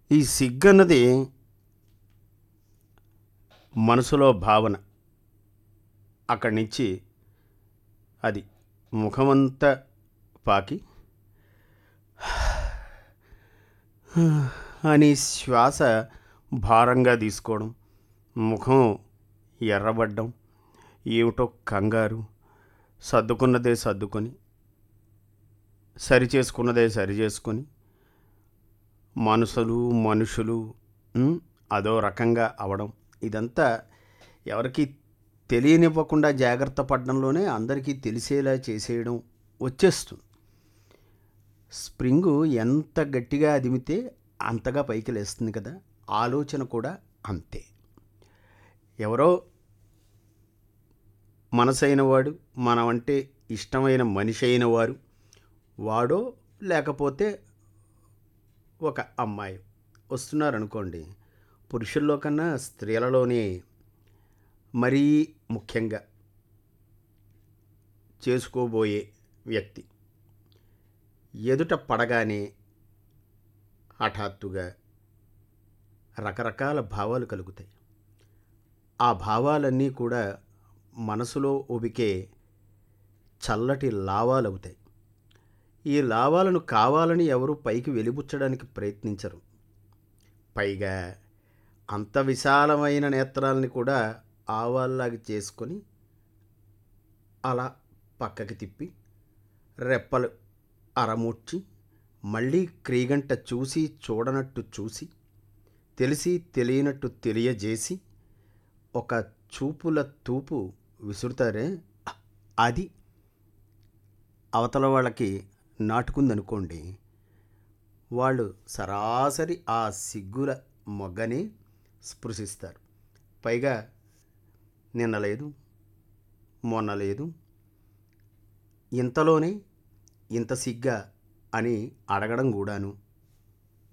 ఈ సిగ్గన్నది మనసులో భావన అక్కడి నుంచి అది ముఖమంతా పాకి అని శ్వాస భారంగా తీసుకోవడం ముఖం ఎర్రబడ్డం ఏమిటో కంగారు సర్దుకున్నదే సర్దుకొని సరి చేసుకున్నదే సరి చేసుకొని మనసులు మనుషులు ఉమ్, అదో రకంగా అవడం ఇదంతా ఎవరికి తెలియనివ్వకుండా జాగ్రత్త పడడంలోనే అందరికీ తెలిసేలా చేసేయడం వచ్చేస్తుంది స్ప్రింగు ఎంత గట్టిగా అదిమితే అంతగా పైకి లేస్తుంది కదా ఆలోచన కూడా అంతే ఎవరో మనసైన వాడు మనమంటే ఇష్టమైన మనిషి అయిన వారు వాడో లేకపోతే ఒక అమ్మాయి వస్తున్నారనుకోండి పురుషుల్లో కన్నా స్త్రీలలోనే మరీ ముఖ్యంగా చేసుకోబోయే వ్యక్తి ఎదుట పడగానే హఠాత్తుగా రకరకాల భావాలు కలుగుతాయి ఆ భావాలన్నీ కూడా మనసులో ఉబికే చల్లటి లావాలవుతాయి ఈ లావాలను కావాలని ఎవరు పైకి వెలిబుచ్చడానికి ప్రయత్నించరు పైగా అంత విశాలమైన నేత్రాలని కూడా ఆవాల్లాగా చేసుకొని అలా పక్కకి తిప్పి రెప్పలు అరముడ్చి మళ్ళీ క్రీగంట చూసి చూడనట్టు చూసి తెలిసి తెలియనట్టు తెలియజేసి ఒక చూపుల తూపు విసురుతారే అది అవతల వాళ్ళకి నాటుకుందనుకోండి వాళ్ళు సరాసరి ఆ సిగ్గుల మొగ్గని స్పృశిస్తారు పైగా నిన్న లేదు మొన్న లేదు ఇంతలోనే ఇంత సిగ్గా అని అడగడం కూడాను